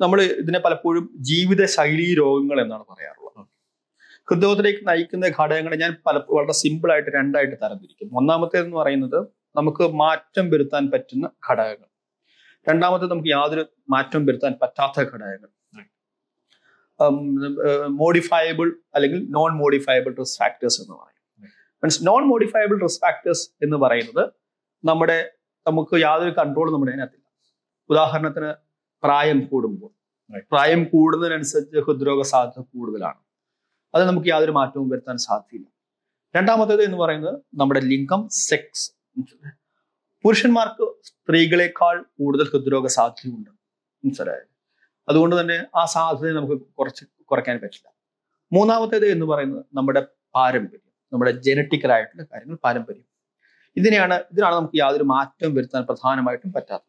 നമ്മൾ ഇതിനെ പലപ്പോഴും ജീവിതശൈലീ രോഗങ്ങൾ എന്നാണ് പറയാറുള്ളത് ഹൃദയത്തിലേക്ക് നയിക്കുന്ന ഘടകങ്ങളെ ഞാൻ പല വളരെ സിമ്പിൾ ആയിട്ട് രണ്ടായിട്ട് തരംതിരിക്കും ഒന്നാമത്തേതെന്ന് പറയുന്നത് നമുക്ക് മാറ്റം വരുത്താൻ പറ്റുന്ന ഘടകങ്ങൾ രണ്ടാമത്തേത് നമുക്ക് യാതൊരു മാറ്റം വരുത്താൻ പറ്റാത്ത ഘടകങ്ങൾ മോഡിഫയബിൾ അല്ലെങ്കിൽ നോൺ മോഡിഫയബിൾ റിസ്ക് ഫാക്ടേഴ്സ് എന്ന് പറയും means non modifiable risk factors എന്ന് പറയുന്നത് നമ്മുടെ നമുക്ക് യാതൊരു കൺട്രോളും നമ്മുടെ അതിനകത്തില്ല ഉദാഹരണത്തിന് പ്രായം കൂടുമ്പോൾ പ്രായം കൂടുന്നതിനനുസരിച്ച് ഹൃദ്രോഗ സാധ്യത കൂടുതലാണ് അത് നമുക്ക് യാതൊരു മാറ്റവും വരുത്താൻ സാധ്യതയില്ല രണ്ടാമത്തേത് എന്ന് പറയുന്നത് നമ്മുടെ ലിംഗം സെക്സ് പുരുഷന്മാർക്ക് സ്ത്രീകളെക്കാൾ കൂടുതൽ ഹൃദ്രോഗ സാധ്യതയുണ്ട് മനസ്സിലായത് അതുകൊണ്ട് തന്നെ ആ സാധ്യത നമുക്ക് കുറച്ച് കുറയ്ക്കാൻ പറ്റില്ല മൂന്നാമത്തേത് എന്ന് പറയുന്നത് നമ്മുടെ പാരമ്പര്യം നമ്മുടെ ജനറ്റിക്കൽ ആയിട്ടുള്ള കാര്യങ്ങൾ പാരമ്പര്യം ഇതിനെയാണ് ഇതിനാണ് നമുക്ക് യാതൊരു മാറ്റം വരുത്താൻ പ്രധാനമായിട്ടും പറ്റാത്തത്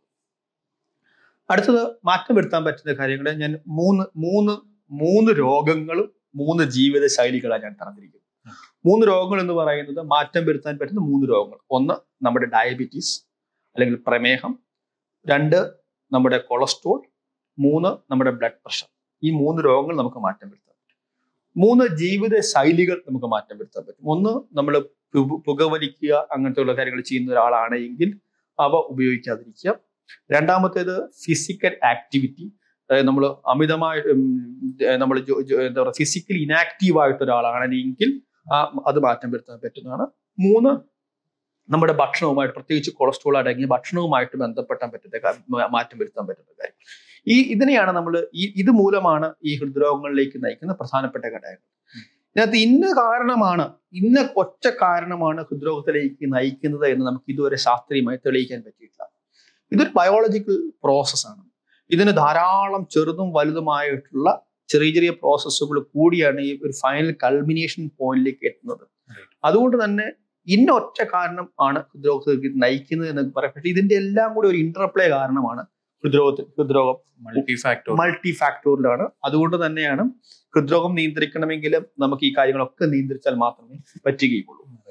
അടുത്തത് മാറ്റം വരുത്താൻ പറ്റുന്ന കാര്യങ്ങൾ ഞാൻ മൂന്ന് മൂന്ന് മൂന്ന് രോഗങ്ങളും മൂന്ന് ജീവിത ശൈലികളാണ് ഞാൻ തന്നിരിക്കുന്നത് മൂന്ന് രോഗങ്ങൾ എന്ന് പറയുന്നത് മാറ്റം വരുത്താൻ പറ്റുന്ന മൂന്ന് രോഗങ്ങൾ ഒന്ന് നമ്മുടെ ഡയബറ്റീസ് അല്ലെങ്കിൽ പ്രമേഹം രണ്ട് നമ്മുടെ കൊളസ്ട്രോൾ മൂന്ന് നമ്മുടെ ബ്ലഡ് പ്രഷർ ഈ മൂന്ന് രോഗങ്ങൾ നമുക്ക് മാറ്റം വരുത്താൻ പറ്റും മൂന്ന് ജീവിത ശൈലികൾ നമുക്ക് മാറ്റം വരുത്താൻ പറ്റും ഒന്ന് നമ്മൾ പുകവലിക്കുക അങ്ങനത്തെ ഉള്ള കാര്യങ്ങൾ ചെയ്യുന്ന ഒരാളാണ് എങ്കിൽ അവ ഉപയോഗിക്കാതിരിക്കുക രണ്ടാമത്തേത് ഫിസിക്കൽ ആക്ടിവിറ്റി അതായത് നമ്മൾ അമിതമായിട്ട് നമ്മൾ എന്താ പറയുക ഫിസിക്കലി ഇനാക്റ്റീവ് ആയിട്ട് ഒരാളാണെങ്കിൽ ആ അത് മാറ്റം വരുത്താൻ പറ്റുന്നതാണ് മൂന്ന് നമ്മുടെ ഭക്ഷണവുമായിട്ട് പ്രത്യേകിച്ച് കൊളസ്ട്രോൾ അടങ്ങിയ ഭക്ഷണവുമായിട്ട് ബന്ധപ്പെട്ടാൻ പറ്റുന്ന കാ- മാറ്റം വരുത്താൻ പറ്റുന്ന കാര്യം ഈ ഇതിനെയാണ് നമ്മൾ ഈ ഇത് മൂലമാണ് ഈ ഹൃദ്രോഗങ്ങളിലേക്ക് നയിക്കുന്ന പ്രധാനപ്പെട്ട ഘടകങ്ങൾ ഇതിനകത്ത് ഇന്ന കാരണമാണ് ഇന്ന ഒറ്റ കാരണമാണ് ഹൃദ്രോഗത്തിലേക്ക് നയിക്കുന്നത് എന്ന് നമുക്ക് ഇതുവരെ ശാസ്ത്രീയമായി തെളിയിക്കാൻ പറ്റിയിട്ടില്ല ഇതൊരു ബയോളജിക്കൽ പ്രോസസ്സാണ് ഇതിന് ധാരാളം ചെറുതും വലുതുമായിട്ടുള്ള ചെറിയ ചെറിയ പ്രോസസ്സുകൾ കൂടിയാണ് ഈ ഒരു ഫൈനൽ കൾമിനേഷൻ പോയിന്റിലേക്ക് എത്തുന്നത് അതുകൊണ്ട് തന്നെ ഇന്ന ഒറ്റ കാരണം ആണ് ഹൃദ്രോഗത്തിലേക്ക് നയിക്കുന്നത് എന്ന് പറയാം പക്ഷേ ഇതിന്റെ എല്ലാം കൂടി ഒരു ഇന്റർപ്ലേ കാരണമാണ് ഹൃദ്രോഗത്തിൽ ഹൃദ്രോഗം മൾട്ടി ഫാക്ടർ മൾട്ടി ഫാക്ടോറിലാണ് അതുകൊണ്ട് തന്നെയാണ് ഹൃദ്രോഗം നിയന്ത്രിക്കണമെങ്കിൽ നമുക്ക് ഈ കാര്യങ്ങളൊക്കെ നിയന്ത്രിച്ചാൽ മാത്രമേ പറ്റുകയുള്ളൂ